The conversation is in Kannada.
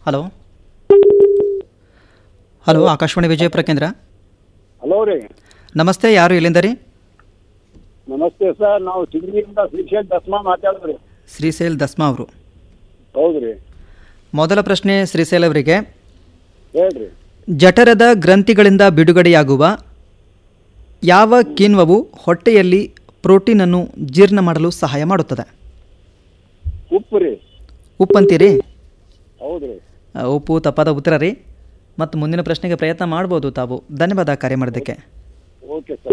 ಹಲೋ ಹಲೋ ಆಕಾಶವಾಣಿ ವಿಜಯಪುರ ಕೇಂದ್ರ ಹಲೋ ರೀ ನಮಸ್ತೆ ಯಾರು ಇಲ್ಲಿಂದ ರೀ ನಮಸ್ತೆ ಸರ್ ನಾವು ಸಿಂಗ್ರಿಯಿಂದ ಶ್ರೀಶೈಲ್ ದಸ್ಮಾ ಮಾತಾಡಿದ್ರಿ ಶ್ರೀಶೈಲ್ ದಸ್ಮಾ ಅವರು ಹೌದ್ರಿ ಮೊದಲ ಪ್ರಶ್ನೆ ಶ್ರೀಶೈಲ್ ಅವರಿಗೆ ಹೇಳ್ರಿ ಜಠರದ ಗ್ರಂಥಿಗಳಿಂದ ಬಿಡುಗಡೆಯಾಗುವ ಯಾವ ಕಿಣ್ವವು ಹೊಟ್ಟೆಯಲ್ಲಿ ಪ್ರೋಟೀನನ್ನು ಜೀರ್ಣ ಮಾಡಲು ಸಹಾಯ ಮಾಡುತ್ತದೆ ಉಪ್ಪು ರೀ ಉಪ್ಪಂತೀರಿ ಹೌದ್ರಿ ಆ, ಉಪ್ಪು ತಪ್ಪಾದ ಉತ್ತರ ರೀ ಮತ್ತು ಮುಂದಿನ ಪ್ರಶ್ನೆಗೆ ಪ್ರಯತ್ನ ಮಾಡ್ಬೋದು ತಾವು ಧನ್ಯವಾದ ಕಾರ್ಯ ಮಾಡೋದಕ್ಕೆ ಓಕೆ ಸರ್